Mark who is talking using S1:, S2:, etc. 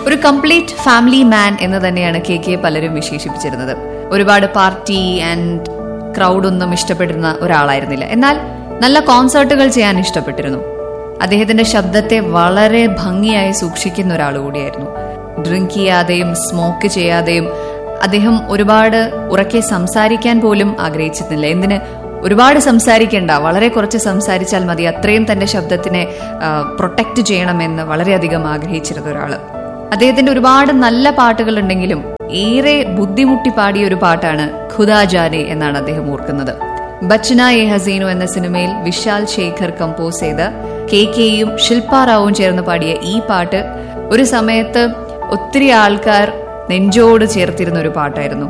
S1: ഒരു complete family മാൻ എന്ന് തന്നെയാണ് കെ കെ പലരും വിശേഷിപ്പിച്ചിരുന്നത് ഒരുപാട് പാർട്ടി ആൻഡ് ക്രൗഡൊന്നും ഇഷ്ടപ്പെടുന്ന ഒരാളായിരുന്നില്ല എന്നാൽ നല്ല കോൺസേർട്ടുകൾ ചെയ്യാൻ ഇഷ്ടപ്പെട്ടിരുന്നു അദ്ദേഹത്തിന്റെ ശബ്ദത്തെ വളരെ ഭംഗിയായി സൂക്ഷിക്കുന്ന ഒരാൾ കൂടിയായിരുന്നു ഡ്രിങ്ക് ചെയ്യാതെയും സ്മോക്ക് ചെയ്യാതെയും അദ്ദേഹം ഒരുപാട് ഉറക്കെ സംസാരിക്കാൻ പോലും ആഗ്രഹിച്ചിരുന്നില്ല എന്തിന് ഒരുപാട് സംസാരിക്കേണ്ട വളരെ കുറച്ച് സംസാരിച്ചാൽ മതി അത്രയും തന്റെ ശബ്ദത്തിനെ പ്രൊട്ടക്ട് ചെയ്യണമെന്ന് വളരെയധികം ആഗ്രഹിച്ചിരുന്ന ഒരാള് അദ്ദേഹത്തിന്റെ ഒരുപാട് നല്ല പാട്ടുകൾ ഉണ്ടെങ്കിലും ഏറെ ബുദ്ധിമുട്ടി പാടിയ ഒരു പാട്ടാണ് ഖുദാ ജാനെ എന്നാണ് അദ്ദേഹം ഓർക്കുന്നത് ബച്ചന എ ഹസീനു എന്ന സിനിമയിൽ വിശാൽ ശേഖർ കമ്പോസ് ചെയ്ത കെ കെയും ശില്പാറാവും ചേർന്ന് പാടിയ ഈ പാട്ട് ഒരു സമയത്ത് ഒത്തിരി ആൾക്കാർ നെഞ്ചോട് ചേർത്തിരുന്ന ഒരു പാട്ടായിരുന്നു